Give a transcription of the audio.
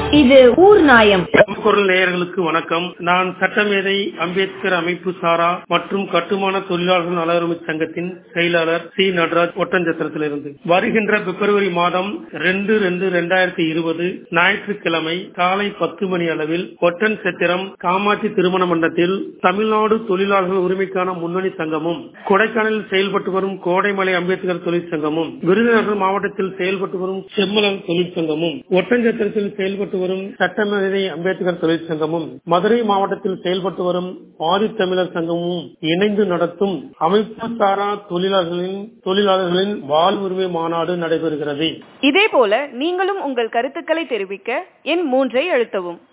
இது ஊர் நாயம் குரல் நேயர்களுக்கு வணக்கம் நான் சட்டமேதை அம்பேத்கர் அமைப்பு சாரா மற்றும் கட்டுமான தொழிலாளர்கள் நலருமை சங்கத்தின் செயலாளர் சி நடராஜ் ஒட்டஞ்சத்திரத்திலிருந்து வருகின்ற பிப்ரவரி மாதம் ரெண்டு ரெண்டு ரெண்டாயிரத்தி இருபது ஞாயிற்றுக்கிழமை காலை பத்து மணி அளவில் ஒட்டன் சத்திரம் காமாட்சி திருமண மண்டபத்தில் தமிழ்நாடு தொழிலாளர்கள் உரிமைக்கான முன்னணி சங்கமும் கொடைக்கானலில் செயல்பட்டு வரும் கோடைமலை அம்பேத்கர் தொழிற்சங்கமும் விருதுநகர் மாவட்டத்தில் செயல்பட்டு வரும் செம்மலர் தொழிற்சங்கமும் ஒட்டஞ்சத்திரத்தில் செயல்பட்டு வரும் சட்டமேதை அம்பேத்கர் தொழிற்சங்கமும் மதுரை மாவட்டத்தில் செயல்பட்டு வரும் ஆதித்தமிழர் சங்கமும் இணைந்து நடத்தும் அமைப்பு சாரா தொழிலாளர்களின் தொழிலாளர்களின் வாழ்வுரிமை மாநாடு நடைபெறுகிறது இதேபோல நீங்களும் உங்கள் கருத்துக்களை தெரிவிக்க எண் மூன்றை அழுத்தவும்